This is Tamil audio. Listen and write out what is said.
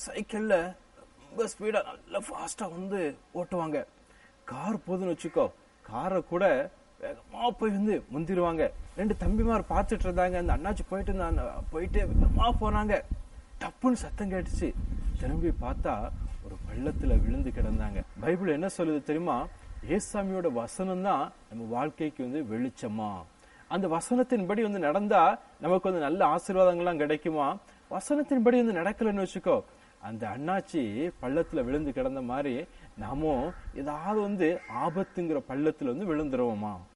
சைக்கிள்ல ரொம்ப ஸ்பீடா நல்ல ஃபாஸ்டா வந்து ஓட்டுவாங்க கார் போதுன்னு வச்சுக்கோ காரை கூட வேகமா போய் வந்து முந்திருவாங்க ரெண்டு தம்பிமார் பார்த்துட்டு இருந்தாங்க அந்த அண்ணாச்சி போயிட்டு இருந்தாங்க போயிட்டு வேகமா போனாங்க டப்புன்னு சத்தம் கேட்டுச்சு திரும்பி பார்த்தா ஒரு பள்ளத்துல விழுந்து கிடந்தாங்க பைபிள் என்ன சொல்லுது தெரியுமா ஏசாமியோட வசனம் தான் நம்ம வாழ்க்கைக்கு வந்து வெளிச்சமா அந்த வசனத்தின்படி வந்து நடந்தா நமக்கு வந்து நல்ல ஆசீர்வாதங்கள்லாம் கிடைக்குமா வசனத்தின்படி வந்து நடக்கலைன்னு வச்சுக்கோ அந்த அண்ணாச்சி பள்ளத்துல விழுந்து கிடந்த மாதிரி நாமும் ஏதாவது வந்து ஆபத்துங்கிற பள்ளத்துல வந்து விழுந்துருவோமா